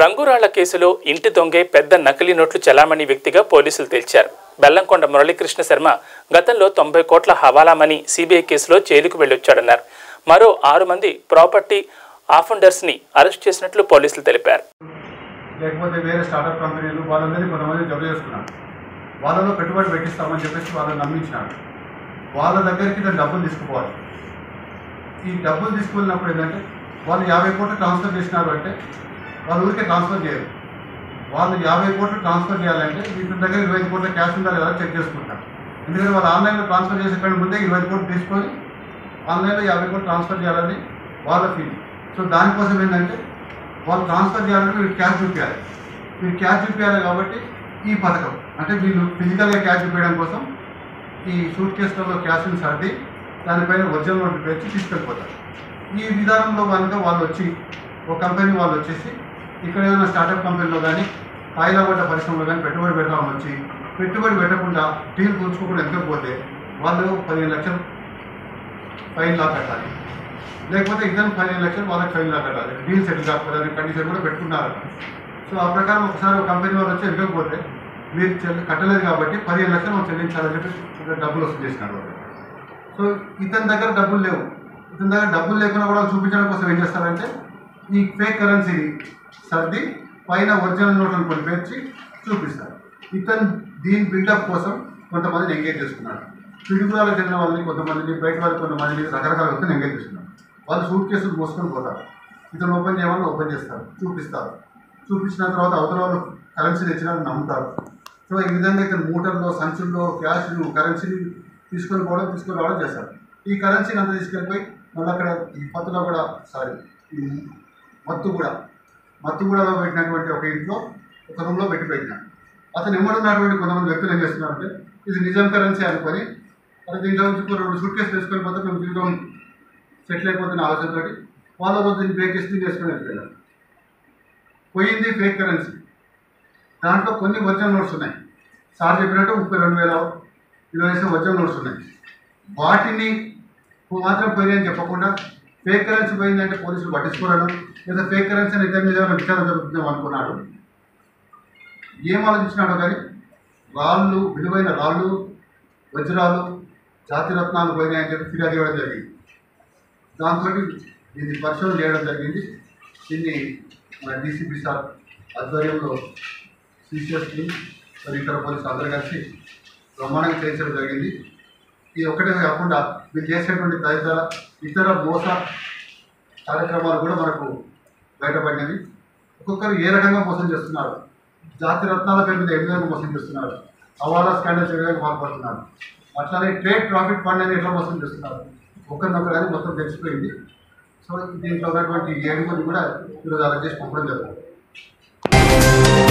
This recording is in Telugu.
రంగురాళ్ల కేసులో ఇంటి దొంగే పెద్ద నకిలీ నోట్లు చలామణి వ్యక్తిగా పోలీసులు తేల్చారు బెల్లంకొండ మురళీకృష్ణ శర్మ గతంలో తొంభై కోట్ల హవాలామని సిబిఐ కేసులో జైలుకు వెళ్ళొచ్చాడన్నారు మరో ఆరు మంది ప్రాపర్టీ ఆఫెండర్స్ని అరెస్ట్ చేసినట్లు పోలీసులు తెలిపారు లేకపోతే వేరే స్టార్టప్ కంపెనీలు వాళ్ళందరినీ కొంతమంది జబ్బు చేసుకున్నారు వాళ్ళలో పెట్టుబడి పెట్టిస్తామని చెప్పేసి వాళ్ళని నమ్మించినారు వాళ్ళ దగ్గరికి దాని డబ్బులు తీసుకుపోవాలి ఈ డబ్బులు తీసుకువెళ్ళినప్పుడు ఏంటంటే వాళ్ళు యాభై కోట్లు ట్రాన్స్ఫర్ చేసినారు అంటే వాళ్ళ ఊరికే ట్రాన్స్ఫర్ చేయరు వాళ్ళు యాభై కోట్లు ట్రాన్స్ఫర్ చేయాలంటే వీటి దగ్గర ఇరవై ఐదు కోట్ల క్యాష్ ఉందా లేదా చెక్ చేసుకుంటారు ఎందుకంటే వాళ్ళు ఆన్లైన్లో ట్రాన్స్ఫర్ చేసే కంటే ముందే ఇరవై ఐదు కోట్లు తీసుకొని ఆన్లైన్లో యాభై కోట్లు ట్రాన్స్ఫర్ చేయాలని వాళ్ళ ఫీల్ సో దానికోసం ఏంటంటే వాళ్ళు ట్రాన్స్ఫర్ చేయాలంటే వీళ్ళు క్యాష్ చూపించాలి వీళ్ళు క్యాష్ చూపించాలి కాబట్టి ఈ పథకం అంటే వీళ్ళు ఫిజికల్గా క్యాష్ చూపించడం కోసం ఈ సూట్ కేసులలో క్యాష్ని సర్ది దానిపైన ఒరిజినల్ నోట్లు పెంచి తీసుకెళ్ళిపోతారు ఈ విధానంలో కనుక వాళ్ళు వచ్చి ఒక కంపెనీ వాళ్ళు వచ్చేసి ఇక్కడ ఏదైనా స్టార్టప్ కంపెనీలో కానీ కాయలగొడ్డ పరిశ్రమలో కానీ పెట్టుబడి పెడదామని వచ్చి పెట్టుబడి పెట్టకుండా డీల్ కూర్చుకోకుండా ఎంతకపోతే వాళ్ళు పదిహేను లక్షలు ఫైన్ లా కట్టాలి లేకపోతే ఇద్దరు పదిహేను లక్షలు వాళ్ళకి ఫైన్ లా కట్టాలి డీల్ సెటిల్ కాకపోతే అనే కండిషన్ కూడా పెట్టుకున్నారు సో ఆ ప్రకారం ఒకసారి ఒక కంపెనీ వాళ్ళు వచ్చి ఎంతకపోతే మీరు చెల్లి కట్టలేదు కాబట్టి పదిహేను లక్షలు మనం చెల్లించాలని చెప్పి డబ్బులు వసూలు చేసినారు వాళ్ళు సో ఇతని దగ్గర డబ్బులు లేవు ఇతని దగ్గర డబ్బులు లేకుండా కూడా చూపించడం కోసం ఏం చేస్తారంటే ఈ ఫేక్ కరెన్సీని సర్ది పైన ఒరిజినల్ నోట్లను కొన్ని పేర్చి చూపిస్తారు ఇతను దీని బిల్డప్ కోసం కొంతమందిని ఎంగేజ్ చేసుకున్నాడు పిడుగురాలకు చెందిన వాళ్ళని కొంతమందిని బయట వాళ్ళకి కొంతమందిని రకరకాల వ్యక్తులు ఎంగేజ్ చేస్తున్నారు వాళ్ళు సూట్ కేసులు మోసుకొని పోతారు ఇతను ఓపెన్ చేయమని ఓపెన్ చేస్తారు చూపిస్తారు చూపించిన తర్వాత అవతల వాళ్ళు కరెన్సీ తెచ్చిన నమ్ముతారు సో ఈ విధంగా ఇతను మూటల్లో సంచుల్లో క్యాష్ కరెన్సీని తీసుకొని పోవడం తీసుకొని రావడం చేస్తారు ఈ కరెన్సీని అంతా తీసుకెళ్ళిపోయి మళ్ళీ అక్కడ ఈ పత్తులో కూడా సారీ ఈ మత్తు కూడా మత్తుగూడలో పెట్టినటువంటి ఒక ఇంట్లో ఒక రూమ్లో పెట్టి పెట్టినాడు అతను ఎమ్మడున్నటువంటి కొంతమంది వ్యక్తులు ఏం చేస్తున్నారంటే ఇది నిజం కరెన్సీ అనుకొని అది దీంట్లో నుంచి ఒక రెండు సూట్ కేసు వేసుకొని పోతే మేము జీవితం సెటిల్ అయిపోతున్న ఆలోచనతో వాళ్ళ రోజు దీన్ని బ్రేక్ చేసి దీన్ని వేసుకొని వెళ్ళిపోయారు పోయింది ఫేక్ కరెన్సీ దాంట్లో కొన్ని ఒరిజినల్ నోట్స్ ఉన్నాయి సార్ చెప్పినట్టు ముప్పై రెండు వేల ఇరవై వేసిన ఒరిజినల్ నోట్స్ ఉన్నాయి వాటిని మాత్రం పోయినాయని చెప్పకుండా ఫేక్ కరెన్సీ పోయిందంటే పోలీసులు పట్టించుకోవడం లేదా ఫేక్ కరెన్సీ అని ఇద్దరి మీద ఏమైనా విచారణ జరుగుతుందేమో అనుకున్నాడు ఏం ఆలోచించినాడో కానీ రాళ్ళు విలువైన రాళ్ళు వజ్రాలు జాతి రత్నాలు పోయినాయని చెప్పి ఫిర్యాదు ఇవ్వడం జరిగింది దాంతో దీన్ని పరిశోధన చేయడం జరిగింది దీన్ని మన డీసీపీ సార్ ఆధ్వర్యంలో సిసిఎస్ టీమ్ మరి ఇతర పోలీసులు అందరూ కలిసి బ్రహ్మాండంగా చేయించడం జరిగింది ఇది ఒకటే కాకుండా మీరు చేసేటువంటి తదితర ఇతర మోస కార్యక్రమాలు కూడా మనకు బయటపడినవి ఒక్కొక్కరు ఏ రకంగా మోసం చేస్తున్నారు జాతి రత్నాల పేరు మీద ఏ విధంగా మోసం చేస్తున్నారు హవాలా స్కాండల్స్ ఏ విధంగా పాల్పడుతున్నారు అట్లానే ట్రేడ్ ప్రాఫిట్ ఫండ్ అని ఎట్లా మోసం చేస్తున్నారు ఒకరినొకరు కానీ మొత్తం తెలిసిపోయింది సో దీంట్లో ఉన్నటువంటి ఏడుగురిని కూడా ఈరోజు అలా చేసి పంపడం జరుగుతుంది